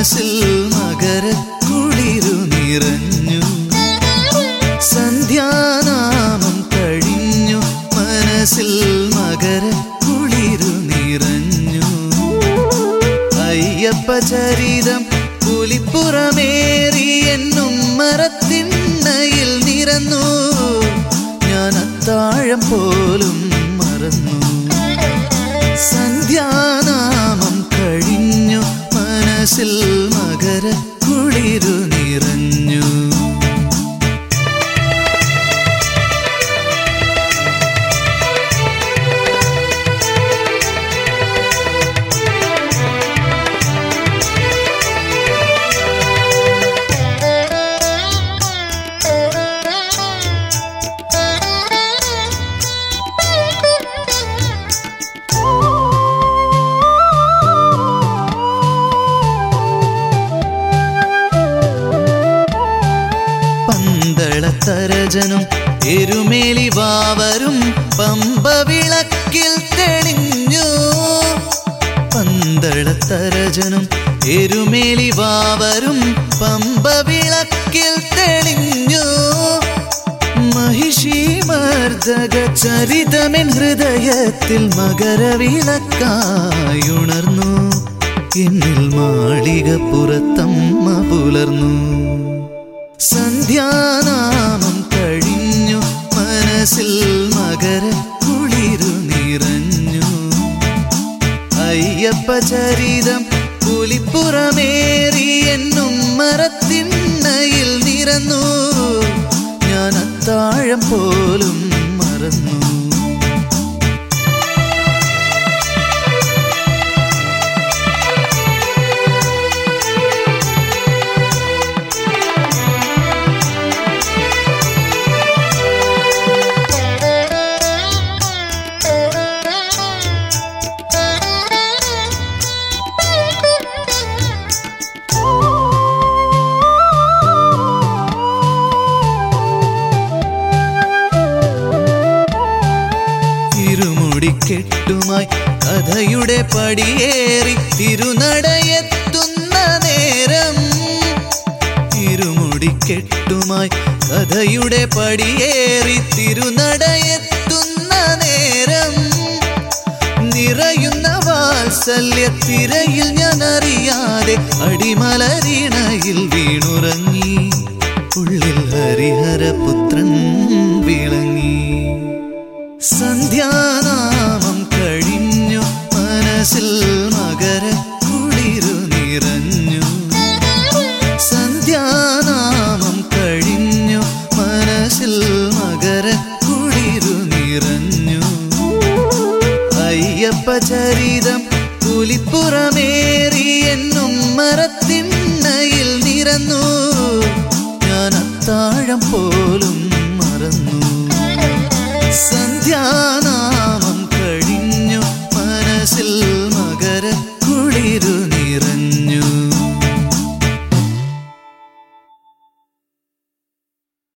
മനസ്സിൽ മകരക്കുളിരു നിറഞ്ഞു സന്ധ്യാനാമം കഴിഞ്ഞു മനസ്സിൽ മകരക്കുളിരു നിറഞ്ഞു അയ്യപ്പ ചരിതം പുലിപ്പുറമേറി എന്നും മരത്തിണ്ണയിൽ നിരന്നു ഞാൻ അത്താഴം പോലും മറന്നു സന്ധ്യാനാമം കഴിഞ്ഞു മനസ്സിൽ മകരക്കുളിരു നിറഞ്ഞു പന്തളത്തരജനും എരുമേലി വാവരും പമ്പ വിളക്കിൽ തെളിഞ്ഞു പന്തളത്തരജനും എരുമേലി വാവരും പമ്പ വിളക്കിൽ തെളിഞ്ഞു മഹിഷി മർദ്ദക ചരിതമെൻ ഹൃദയത്തിൽ മകരവിളക്കായുണർന്നു എന്നിൽ മാളിക പുറത്തമ്മ പുലർന്നു സന്ധ്യാനാമം കഴിഞ്ഞു മനസ്സിൽ മകര കുളിരു നിറഞ്ഞു അയ്യപ്പ ചരിതം പുലിപ്പുറമേറി എന്നും മരത്തിണ്ണയിൽ നിരന്നു ഞാൻ അത്താഴം പോലും മറന്നു ഇരുമുടിക്കെട്ടുമായി കഥയുടെ പടിയേറി തിരുനടയെത്തുന്ന നേരം ഇരുമുടിക്കെട്ടുമായി കഥയുടെ പടിയേറി തിരുനടയെത്തുന്ന നേരം നിറയുന്ന വാത്സല്യത്തിരയിൽ ഞാൻ അറിയാതെ അടിമലരിണയിൽ വീണുറങ്ങി ഉള്ളിൽ ഹരിഹരപുത്രൻ വിളങ്ങി സന്ധ്യാനാമം കഴിഞ്ഞു മനസ്സിൽ മകര കുളിരു നിറഞ്ഞു സന്ധ്യാനാമം കഴിഞ്ഞു മനസ്സിൽ മകര കുളിരു നിറഞ്ഞു അയ്യപ്പ ചരിതം പുലിപ്പുറമേറി എന്നും മരത്തിണ്ണയിൽ നിരന്നു ഞാൻ അത്താഴം പോലും